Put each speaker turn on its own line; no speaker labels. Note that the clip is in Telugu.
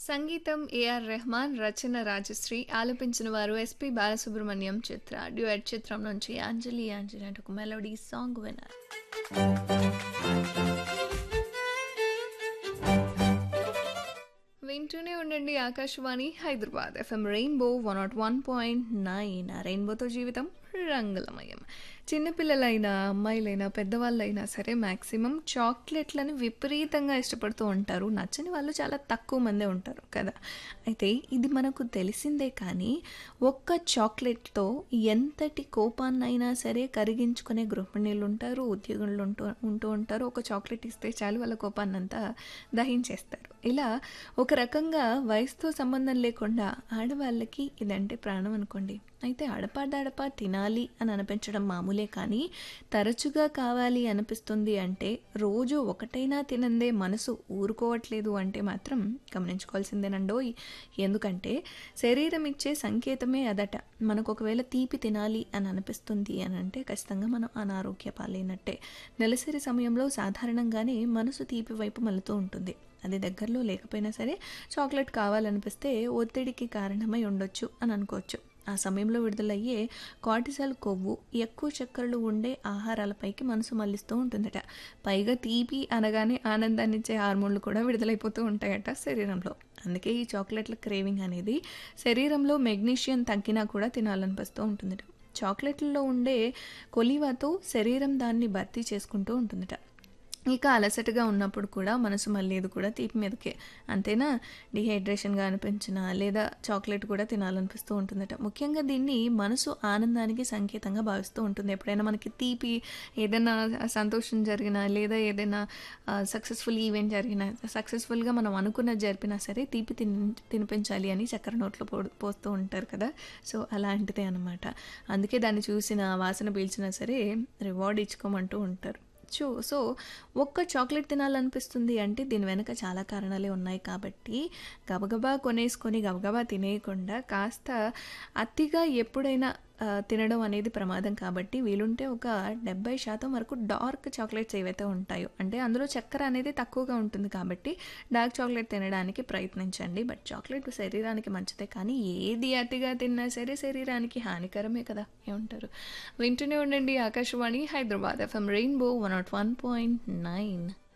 సంగీతం ఏఆర్ రెహమాన్ రచన రాజశ్రీ ఆలపించిన వారు ఎస్పి బాలసుబ్రహ్మణ్యం చిత్ర డ్యూయట్ చిత్రం నుంచి అంజలి అంజలి అంటే ఒక మెలోడీ సాంగ్ విన్నారు వింటూనే ఉండండి Akashvani Hyderabad FM rainbow one nought one point nine రెయిన్బోతో జీవితం రంగులమయం చిన్నపిల్లలైనా అమ్మాయిలైనా పెద్దవాళ్ళైనా సరే మ్యాక్సిమం చాక్లెట్లని విపరీతంగా ఇష్టపడుతూ ఉంటారు నచ్చని వాళ్ళు చాలా తక్కువ మందే ఉంటారు కదా అయితే ఇది మనకు తెలిసిందే కానీ ఒక్క చాక్లెట్తో ఎంతటి కోపాన్నైనా సరే కరిగించుకునే గృహిణీలు ఉంటారు ఉద్యోగులు ఉంటూ ఉంటూ ఉంటారు ఒక చాక్లెట్ ఇస్తే చాలు వాళ్ళ కోపాన్నంతా దహించేస్తారు ఇలా ఒక రకంగా వయసుతో సంబంధం లేకుండా ఆడవాళ్ళకి ఇదంటే ప్రాణం అనుకోండి అయితే అడపాదడపా తినాలి అని అనిపించడం మామూలే కానీ తరచుగా కావాలి అనిపిస్తుంది అంటే రోజు ఒకటైనా తినందే మనసు ఊరుకోవట్లేదు అంటే మాత్రం గమనించుకోవాల్సిందేనండోయ్ ఎందుకంటే శరీరం ఇచ్చే సంకేతమే అదట మనకు ఒకవేళ తీపి తినాలి అని అనిపిస్తుంది అని అంటే ఖచ్చితంగా మనం అనారోగ్య పాలైనట్టే నెలసరి సమయంలో సాధారణంగానే మనసు తీపి వైపు మలుతూ ఉంటుంది అది దగ్గరలో లేకపోయినా సరే చాక్లెట్ కావాలనిపిస్తే ఒత్తిడికి కారణమై ఉండొచ్చు అని అనుకోవచ్చు ఆ సమయంలో విడుదలయ్యే కార్టిసాల్ కొవ్వు ఎక్కువ చక్కెరలు ఉండే ఆహారాలపైకి మనసు మళ్ళిస్తూ ఉంటుందట పైగా తీపి అనగానే ఆనందాన్ని ఇచ్చే హార్మోన్లు కూడా విడుదలైపోతూ ఉంటాయట శరీరంలో అందుకే ఈ చాక్లెట్ల క్రేవింగ్ అనేది శరీరంలో మెగ్నీషియం తగ్గినా కూడా తినాలనిపిస్తూ ఉంటుందట చాక్లెట్లలో ఉండే కొలివాతో శరీరం దాన్ని భర్తీ చేసుకుంటూ ఉంటుందట ఇక అలసటగా ఉన్నప్పుడు కూడా మనసు మళ్ళీ కూడా తీపి మీదకే అంతేనా డిహైడ్రేషన్గా అనిపించిన లేదా చాక్లెట్ కూడా తినాలనిపిస్తూ ఉంటుందట ముఖ్యంగా దీన్ని మనసు ఆనందానికి సంకేతంగా భావిస్తూ ఉంటుంది ఎప్పుడైనా మనకి తీపి ఏదైనా సంతోషం జరిగినా లేదా ఏదైనా సక్సెస్ఫుల్ ఈవెంట్ జరిగినా సక్సెస్ఫుల్గా మనం అనుకున్నది జరిపినా సరే తీపి తిని తినిపించాలి అని చక్కెర నోట్లో పో పోస్తూ ఉంటారు కదా సో అలాంటిదే అనమాట అందుకే దాన్ని చూసిన వాసన పీల్చినా సరే రివార్డ్ ఇచ్చుకోమంటూ ఉంటారు చూ సో ఒక్క చాక్లెట్ తినాలనిపిస్తుంది అంటే దీని వెనక చాలా కారణాలే ఉన్నాయి కాబట్టి గబగబా కొనేసుకొని గబగబా తినేయకుండా కాస్త అతిగా ఎప్పుడైనా తినడం అనేది ప్రమాదం కాబట్టి వీలుంటే ఒక డెబ్బై శాతం వరకు డార్క్ చాక్లెట్స్ ఏవైతే ఉంటాయో అంటే అందులో చక్కెర అనేది తక్కువగా ఉంటుంది కాబట్టి డార్క్ చాక్లెట్ తినడానికి ప్రయత్నించండి బట్ చాక్లెట్ శరీరానికి మంచిదే కానీ ఏది అతిగా తిన్నా సరే శరీరానికి హానికరమే కదా ఏమంటారు వింటూనే ఉండండి Akashvani Hyderabad FM rainbow one nought one point nine